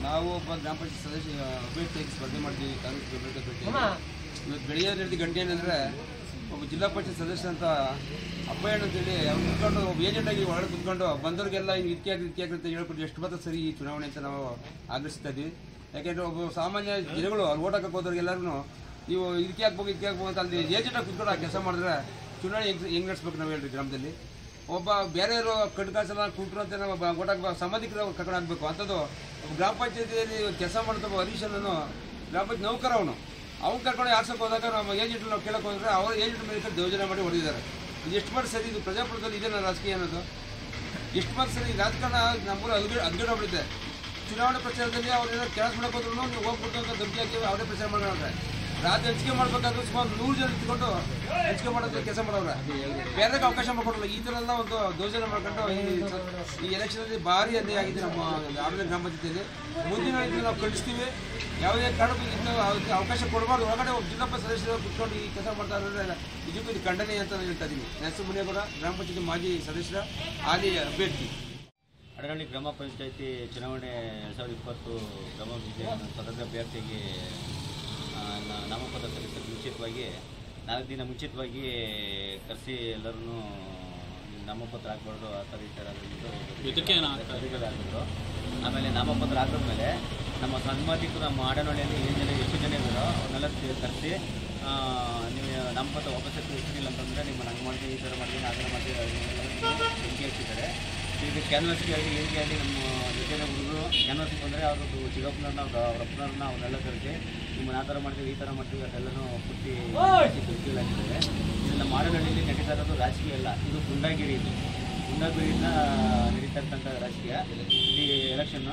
ನಾವು ಒಬ್ಬ ಗ್ರಾಮ ಪಂಚಾಯತ್ ಸದಸ್ಯ ಅಭ್ಯರ್ಥಿಯಾಗಿ ಸ್ಪರ್ಧೆ ಮಾಡಿದ್ದೀವಿ ಕಾಂಗ್ರೆಸ್ ಬೆಂಬಲಿತ ಅಭ್ಯರ್ಥಿ ಇವತ್ತು ಬೆಳೆಯ ನಡೆದ ಗಂಟೆ ಏನಂದರೆ ಒಬ್ಬ ಜಿಲ್ಲಾ ಪಂಚಾಯತ್ ಸದಸ್ಯ ಅಂತ ಅಪ್ಪಯ್ಯಣ್ಣ ಅಂತೇಳಿ ಅವ್ರು ಕುತ್ಕೊಂಡು ಒಬ್ಬ ಏಜೆಂಟಾಗಿ ಒಳಗಡೆ ಕುತ್ಕೊಂಡು ಬಂದವರಿಗೆಲ್ಲ ಹಿಂಗೆ ಇದಕ್ಕೆ ಆಗಿ ಇದಕ್ಕೆ ಆಗಿ ಅಂತ ಹೇಳ್ಕೊಟ್ಟು ಎಷ್ಟು ಮಾತ್ರ ಸರಿ ಈ ಚುನಾವಣೆ ಅಂತ ನಾವು ಆಗ್ರಹಿಸ್ತಾ ಇದ್ವಿ ಯಾಕೆಂದರೆ ಒಬ್ಬ ಸಾಮಾನ್ಯ ಜನಗಳು ಅವ್ರು ಓಟ್ ಹಾಕಕ್ಕೆ ಹೋದವ್ರಿಗೆಲ್ಲರೂ ನೀವು ಇದಕ್ಕೆ ಹಾಕ್ಬೇಕು ಇದಕ್ಕೆ ಹಾಕ್ಬೇಕು ಅಂತ ಅಲ್ಲಿ ಏಜೆಂಟಾಗಿ ಕುತ್ಕೊಂಡು ಆ ಕೆಲಸ ಮಾಡಿದ್ರೆ ಚುನಾವಣೆ ಹೆಂಗೆ ಹೆಂಗೆ ನಡೆಸ್ಬೇಕು ನಾವು ಹೇಳ್ರಿ ಗ್ರಾಮದಲ್ಲಿ ಒಬ್ಬ ಬೇರೆಯವರು ಕಡ್ಕಾಸಲ ಕುಟ್ರು ಅಂತ ನಾವು ಬ- ಓಟಾಕ್ ಸಂಬಂಧಿಕರು ಕರ್ಕೊಂಡು ಹಾಕ್ಬೇಕು ಅಂಥದ್ದು ಒಬ್ಬ ಗ್ರಾಮ ಪಂಚಾಯತಿಯಲ್ಲಿ ಕೆಲಸ ಮಾಡ್ತಾ ಹರೀಶ್ ಅನ್ನೋನು ಗ್ರಾಮ ಪಂಚಾಯತ್ ನೌಕರ ಅವನು ಅವ್ನು ಕರ್ಕೊಂಡು ಆಡ್ಸಕ್ಕೆ ಹೋದಾಗ ನಮ್ಮ ಏಜೆಂಟ್ ನಾವು ಕೇಳಕ್ಕೆ ಹೋದ್ರೆ ಅವ್ರ ಏಜೆಂಟ್ ಮೇಲೆ ದೌರ್ಜನ್ಯ ಮಾಡಿ ಹೊಡೆದಿದ್ದಾರೆ ಇದು ಎಷ್ಟು ಮಾಡಿ ಸರಿ ಇದು ಪ್ರಜಾಪ್ರಭುತ್ವದಲ್ಲಿ ಇದೇನ ರಾಜಕೀಯ ಅನ್ನೋದು ಎಷ್ಟು ಮಾತ್ರ ಸರಿ ರಾಜಕಾರಣ ನಮ್ಮೂರು ಅದ್ಗಿಡ ಅದ್ಗಿಡೋಗ್ಬಿಡುತ್ತೆ ಚುನಾವಣೆ ಪ್ರಚಾರದಲ್ಲಿ ಅವ್ರನ್ನ ಕೆಲಸ ಮಾಡಕ್ಕೆ ಹೋದ್ರು ನೀವು ಹೋಗ್ಬಿಟ್ಟು ಅಂತ ಧಮಕಿ ಹಾಕಿ ಅವರೇ ಪ್ರಚಾರ ಮಾಡೋರೆ ರಾಜ್ಯ ಹಂಚಿಕೆ ಮಾಡ್ಬೇಕಾದ್ರೆ ಸುಮಾರು ನೂರು ಜನ ಇಟ್ಕೊಂಡು ಹಂಚಿಕೆ ಮಾಡೋದು ಕೆಲಸ ಮಾಡೋರೆ ಬೇರೆಗೆ ಅವಕಾಶ ಮಾಡ್ಕೊಡಲ್ಲ ಈ ಥರ ಎಲ್ಲ ಒಂದು ದೌರ್ಜನ್ಯ ಮಾಡ್ಕೊಂಡು ಈ ಈ ಎಲೆಕ್ಷನಲ್ಲಿ ಭಾರಿ ಅನ್ಯಾಯ ಆಗಿದೆ ನಮ್ಮ ಆಡಳಿತ ಗ್ರಾಮ ಪಂಚಾಯತಿಯಲ್ಲಿ ಮುಂದಿನ ದಿನ ನಾವು ಖಂಡಿಸ್ತೀವಿ ಯಾವುದೇ ಕಾರಣಕ್ಕೂ ಇನ್ನು ಅದಕ್ಕೆ ಅವಕಾಶ ಕೊಡಬಾರ್ದು ಒಳಗಡೆ ಒಬ್ಬ ಜಿಲ್ಲಾ ಪಂಚಾಯತ್ ಸದಸ್ಯರು ಕುತ್ಕೊಂಡು ಈ ಕೆಲಸ ಮಾಡ್ತಾ ಇರೋದ್ರೆ ಇದಕ್ಕೂ ಇದು ಖಂಡನೆ ಅಂತ ನಾನು ಹೇಳ್ತಾ ಇದ್ದೀನಿ ನೆನಸು ಮುನಿಯಗೌಡ ಗ್ರಾಮ ಪಂಚಾಯತಿ ಮಾಜಿ ಸದಸ್ಯರ ಹಾಲಿ ಅಭ್ಯರ್ಥಿ ಅಡಗಳ್ಳಿ ಗ್ರಾಮ ಪಂಚಾಯತಿ ಚುನಾವಣೆ ಎರಡು ಸಾವಿರದ ಇಪ್ಪತ್ತು ಗ್ರಾಮ ಪಂಚಾಯತ್ ಸ್ವತಂತ್ರ ಅಭ್ಯರ್ಥಿಗೆ ಆ, ನ- ನಾಮಪತ್ರ ಸಲ್ಲಿಸೋಕ್ಕೆ ಮುಂಚಿತವಾಗಿ ನಾಲ್ಕು ದಿನ ಮುಂಚಿತವಾಗಿ ಕರೆಸಿ ಎಲ್ಲರೂ ನಾಮಪತ್ರ ಹಾಕ್ಬಾರ್ದು ಆ ಥರ ಈ ಥರ ಆಗಿದ್ರು ಆಮೇಲೆ ನಾಮಪತ್ರ ಹಾಕಿದ್ಮೇಲೆ ನಮ್ಮ ಸಂಬಂಧಿಕರು ನಮ್ಮ ಆಡನಹಳ್ಳಿಯಲ್ಲಿ ಏನು ಜನ ಎಷ್ಟು ಜನ ಇದ್ದಾರೋ ಅವನ್ನೆಲ್ಲ ಕರೆಸಿ ನೀವು ನಾಮಪತ್ರ ವಾಪಸ್ ಇರ್ತಿಲ್ಲ ಅಂತಂದರೆ ನಿಮ್ಮ ಹಂಗೆ ಮಾಡ್ತೀವಿ ಈ ಥರ ಮಾಡ್ತೀನಿ ಆ ಥರ ಮಾಡ್ತೀವಿ ಬೆಂಕಿ ಹಚ್ಚಿದ್ದಾರೆ ಈಗ ಕ್ಯಾನ್ವಾಸ್ಗೆ ಆಗಲಿ ಏನಿಗೆ ಆಗಲಿ ನಮ್ಮ ಜೊತೆ ಹುಡುಗರು ಕ್ಯಾನ್ವಾಸ್ಗೆ ಬಂದರೆ ಅವ್ರದ್ದು ಚಿಕ್ಕಪ್ಪನವ್ರನ್ನ ಅವ್ರ ಅವ್ರ ಅಪ್ಪನವ್ರನ್ನ ಅವನ್ನೆಲ್ಲ ಕರೆಸಿ ನಿಮ್ಮನ್ನ ಆ ಥರ ಮಾಡ್ತೀವಿ ಈ ಥರ ಮಾಡ್ತೀವಿ ಅದೆಲ್ಲನೂ ಪೂರ್ತಿ ಬೆಂಕಿಗಳಾಗಿದ್ದಾರೆ ಇದು ನಮ್ಮ ಆಡನಹಳ್ಳಿಯಲ್ಲಿ ನಡೀತಾ ಇರೋದು ರಾಜಕೀಯ ಅಲ್ಲ ಇದು ಗುಂಡಾಗಿರಿ ಇದು ಗುಂಡಾಗಿರಿಯಿಂದ ನಡೀತಾ ಇರ್ತಕ್ಕಂಥ ರಾಜಕೀಯ ಈ ಎಲೆಕ್ಷನ್ನು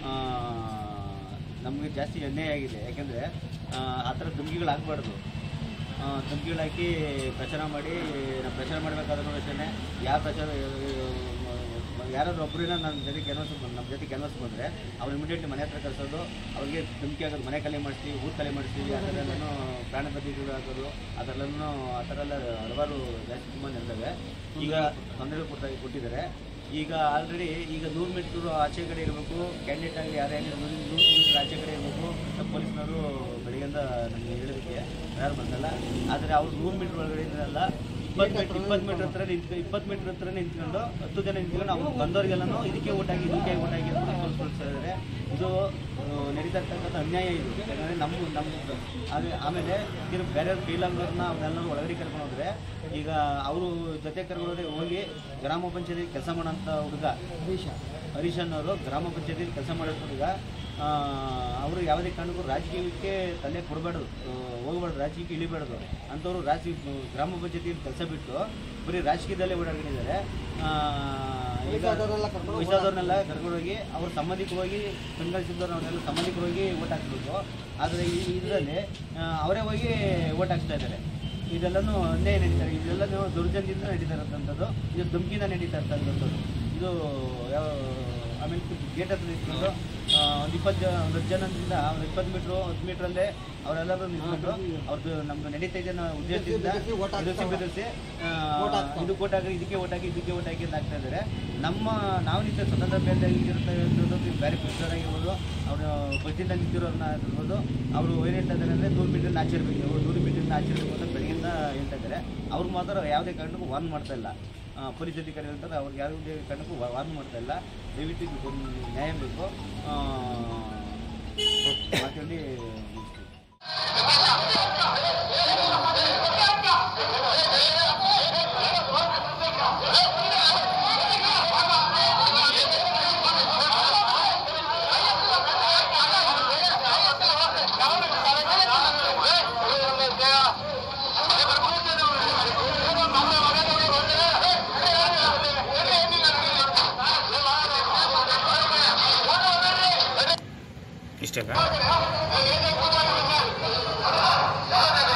ನಮಗೆ ಜಾಸ್ತಿ ಅನ್ಯಾಯ ಆಗಿದೆ ಯಾಕೆಂದರೆ ಆ ಥರ ಧಮಕಿಗಳಾಗಬಾರ್ದು ಧಮಕಿಗಳಾಕಿ ಪ್ರಚಾರ ಮಾಡಿ ನಾವು ಪ್ರಚಾರ ಮಾಡಬೇಕಾದ್ರೂ ಅಷ್ಟೇ ಯಾವ ಪ್ರಚಾರ ಯಾರಾದ್ರೂ ಒಬ್ಬರನ್ನ ನನ್ನ ಜೊತೆ ಕ್ಯಾನ್ವಾಸ್ ನಮ್ಮ ಜೊತೆ ಕ್ಯಾನ್ವಾಸ್ ಬಂದರೆ ಅವ್ರು ಇಮಿಡಿಯೇಟ್ಲಿ ಮನೆ ಹತ್ರ ಕರೆಸೋದು ಅವ್ರಿಗೆ ಧಮಕಿ ಆಗೋದು ಮನೆ ಖಾಲಿ ಮಾಡಿಸ್ತೀವಿ ಊರು ಖಾಲಿ ಮಾಡಿಸ್ತೀವಿ ಆ ಥರ ಎಲ್ಲನೂ ಪ್ರಾಣ ಬದಿಗಳು ಹಾಕೋದು ಆ ಥರ ಎಲ್ಲನೂ ಆ ಥರ ಎಲ್ಲ ಹಲವಾರು ಜಾಸ್ತಿ ತುಂಬ ನಡೆದವೆ ಈಗ ತೊಂದರೆ ಕೊಟ್ಟ ಕೊಟ್ಟಿದ್ದಾರೆ ಈಗ ಆಲ್ರೆಡಿ ಈಗ ನೂರು ಮೀಟ್ರ್ ಆಚೆ ಕಡೆ ಇರಬೇಕು ಕ್ಯಾಂಡಿಡೇಟ್ ಆಗಲಿ ಯಾರೇ ಆಗಲಿ ನೂರು ನೂರು ಮೀಟ್ರ್ ಆಚೆ ಕಡೆ ಇರಬೇಕು ನಮ್ಮ ಪೊಲೀಸ್ನವರು ಬೆಳಗ್ಗೆಯಿಂದ ನಮಗೆ ಹೇಳೋದಕ್ಕೆ ಯಾರು ಬಂದಲ್ಲ ಆದರೆ ಅವ್ರು ನೂರು ಮೀಟ್ರ್ ಒಳಗಡೆ ಇದ್ರಲ್ಲ ಇಪ್ಪತ್ತು ಮೀಟ್ರ್ ಇಪ್ಪತ್ತು ಮೀಟ್ರ್ ಹತ್ರ ನಿಂತ್ಕೊಂಡು ಇಪ್ಪತ್ತು ಮೀಟ್ರ್ ಹತ್ರ ನಿಂತ್ಕೊಂಡು ಹತ್ತು ಜನ ನಿಂತ್ಕೊಂಡು ಅವ್ರು ಬಂದವರಿಗೆಲ್ಲನೂ ಇದಕ್ಕೆ ಓಟಾಗಿ ಇದಕ್ಕೆ ಓಟಾಗಿ ಅಂತ ತೋರಿಸ್ಕೊಳ್ತಾ ಇದ್ದಾರೆ ಇದು ಆ, ನಡೀತಾ ಇರ್ತಕ್ಕಂಥ ಅನ್ಯಾಯ ಇದು ಯಾಕಂದರೆ ನಮ್ಮ ನಮ್ಮ ಆಮೇಲೆ ಆಮೇಲೆ ಇದ್ರ ಬೇರೆ ಕೈಲಾಗ್ದವ್ರನ್ನ ಅವನ್ನೆಲ್ಲರೂ ಒಳಗಡೆ ಕರ್ಕೊಂಡು ಹೋದ್ರೆ ಈಗ ಅವರು ಜೊತೆ ಕರ್ಕೊಂಡೋದ್ರೆ ಹೋಗಿ ಗ್ರಾಮ ಪಂಚಾಯತಿ ಕೆಲಸ ಮಾಡೋಂಥ ಹುಡುಗ ಹರೀಶ ಹರೀಶ್ ಅನ್ನೋರು ಗ್ರಾಮ ಪಂಚಾಯತಿಲಿ ಕೆಲಸ ಮಾಡೋ ಹುಡುಗ ಅವರು ಯಾವುದೇ ಕಾರಣಕ್ಕೂ ರಾಜಕೀಯಕ್ಕೆ ತಲೆ ಕೊಡಬಾರ್ದು ಹೋಗ್ಬಾರ್ದು ರಾಜಕೀಯಕ್ಕೆ ಇಳಿಬಾರ್ದು ಅಂಥವ್ರು ರಾಜಕೀಯ ಗ್ರಾಮ ಪಂಚಾಯತಿಯಲ್ಲಿ ಕೆಲಸ ಬಿಟ್ಟು ಬರೀ ರಾಜಕೀಯದಲ್ಲೇ ಓಡಾಡ್ಕೊಂಡಿದ್ದಾರೆ ಆ, ಈಗ ವಯಸ್ಸಾದವ್ರನ್ನೆಲ್ಲ ಕರ್ಕೊಂಡೋಗಿ ಅವ್ರ ಸಂಬಂಧಿಕರು ಹೋಗಿ ಬೆಂಗಾಲಿಸಿದ್ದವ್ರು ಅವನ್ನೆಲ್ಲ ಸಂಬಂಧಿಕರು ಹೋಗಿ ಓಟ್ ಹಾಕ್ಬೇಕು ಆದರೆ ಈ ಇದರಲ್ಲಿ ಅವರೇ ಹೋಗಿ ಓಟ್ ಹಾಕ್ತಾ ಇದ್ದಾರೆ ಇದೆಲ್ಲನೂ ಅನ್ಯಾಯ ನಡೀತಾರೆ ಇದೆಲ್ಲನೂ ದೌರ್ಜನ್ಯದಿಂದ ನಡೀತಾ ಇರೋಂಥದ್ದು ಇದು ಧಮಕಿಯಿಂದ ನಡೀತಾ ಇರ್ತಕ್ಕಂಥದ್ದು ಇದು ಯಾವ ಆಮೇಲೆ ಗೇಟ್ ಹತ್ರ ನಿಂತ್ಕೊಂಡು ಒಂದು ಇಪ್ಪತ್ತು ಜನ ಒಂದು ಹತ್ತು ಜನದಿಂದ ಒಂದು ಇಪ್ಪತ್ತು ಮೀಟ್ರು ಹತ್ತು ಮೀಟ್ರಲ್ಲೇ ಅವರೆಲ್ಲರೂ ನಿಂತ್ಕೊಂಡು ಅವ್ರದ್ದು ನಮ್ದು ನಡೀತಾ ಇದೆ ಅನ್ನೋ ಉದ್ದೇಶದಿಂದ ಬೆದರಿಸಿ ಬೆದರಿಸಿ ಇದು ಕೋಟ್ ಹಾಕಿ ಇದಕ್ಕೆ ಓಟ್ ಹಾಕಿ ಇದಕ್ಕೆ ಓಟ್ ಹಾಕಿ ಅಂತ ಆಗ್ತಾ ಇದ್ದಾರೆ ನಮ್ಮ ನಾವು ನಿಂತ ಸ್ವತಂತ್ರ ಅಭ್ಯರ್ಥಿಯಾಗಿರುತ್ತೆ ಇರೋದು ಬೇರೆ ಪ್ರೆಸಿಡೆಂಟ್ ಆಗಿರ್ಬೋದು ಅವರು ಬಸ್ಸಿಂದ ನಿಂತಿರೋರನ್ನ ಆಗಿರ್ಬೋದು ಅವರು ಏನು ಹೇಳ್ತಾ ಇದ್ದಾರೆ ಅಂದರೆ ನೂರು ಮೀಟರ್ ಆಚೆ ಇರಬೇಕು ಅವರು ನೂರು ಮೀಟರ್ ಆಚೆ ಇರಬೇಕು ಅಂತ ಬೆಳಗ್ಗೆಯಿಂದ ಹೇಳ್ತಾ ಇದ್ದಾರೆ ಅವ್ರಿಗೆ ಮಾತ್ರ ಯಾವುದೇ ಕಾರಣಕ್ಕೂ ವಾರ್ನ್ ಮಾಡ್ತಾ ಇಲ್ಲ ಆ, ಪೊಲೀಸ್ ಅಧಿಕಾರಿ ಹೇಳ್ತಾರೆ ಅವ್ರಿಗೆ ಯಾವುದೇ ಕಾರಣಕ್ಕೂ ವಾ- ವಾರ್ನ್ ಮಾಡ್ತಾ ಇಲ್ಲ ದಯವಿಟ್ಟು ಇದಕ್ಕೊಂದು ನ್ಯಾಯ ಬೇಕು ಆ, ಮಾತಲ್ಲಿ ಮುಗಿಸ್ತೀನಿ ಇಷ್ಟೇನಾ